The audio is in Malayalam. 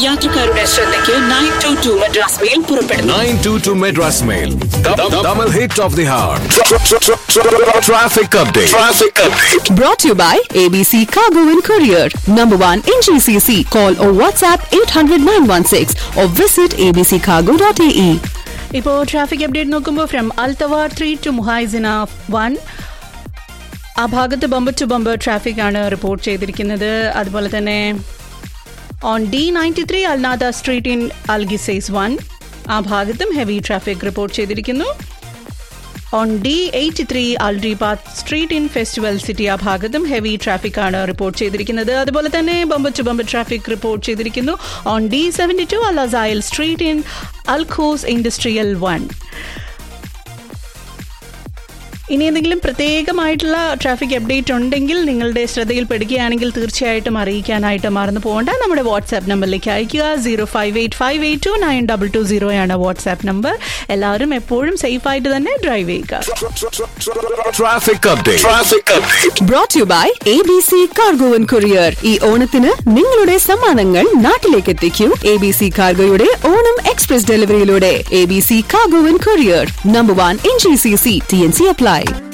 യാത്രക്കാരുടെ ശ്രദ്ധയ്ക്ക് nine two two Madras mail പുറപ്പെടുന്നു 922 Madras Mail. Double hit of the hour. Traffic update. Traffic update. Brought to you by ABC Cargo and Courier. Number one in GCC. Call or WhatsApp 800 916 or visit abccargo.ae. ഇപ്പോൾ ട്രാഫിക് അപ്ഡേറ്റ് നോക്കുമ്പോൾ from Al Twar three to Muhaisnah one ആ ഭാഗത്ത് ബമ്പർ ടു ബമ്പർ ട്രാഫിക് ആണ് റിപ്പോർട്ട് ചെയ്തിരിക്കുന്നത് അതുപോലെ തന്നെ on the ninety three Al Nahda street in Al Qusais one ആ ഭാഗത്തും ഹെവി ട്രാഫിക് റിപ്പോർട്ട് ചെയ്തിരിക്കുന്നു on the eighty three Al Rebat street in festival city ആ ഭാഗത്തും ഹെവി ട്രാഫിക് ആണ് റിപ്പോർട്ട് ചെയ്തിരിക്കുന്നത് അതുപോലെ തന്നെ bumper to bumper traffic report ചെയ്തിരിക്കുന്നു on the seventy two Al Asayel street in Al Quoz industrial one ഇനി എന്തെങ്കിലും പ്രത്യേകമായിട്ടുള്ള ട്രാഫിക് അപ്ഡേറ്റ് ഉണ്ടെങ്കിൽ നിങ്ങളുടെ ശ്രദ്ധയിൽപ്പെടുകയാണെങ്കിൽ തീർച്ചയായിട്ടും അറിയിക്കാനായിട്ട് മറന്നു പോകേണ്ട നമ്മുടെ വാട്സാപ്പ് നമ്പറിലേക്ക് അയയ്ക്കുക zero five eight five eight two nine double two സീറോയാണ് വാട്സാപ്പ് നമ്പർ എല്ലാവരും എപ്പോഴും സേഫായിട്ട് തന്നെ ഡ്രൈവ് ചെയ്യുക Traffic update. Traffic update. Brought to you by ABC Cargo and Courier. ഈ ഓണത്തിന് നിങ്ങളുടെ സമ്മാനങ്ങൾ നാട്ടിലേക്ക് എത്തിക്കൂ എ ബി സി കാർഗോയുടെ ഓണം എക്സ്പ്രസ് ഡെലിവറിയിലൂടെ A B C cargo and courier number one in G C C T N C apply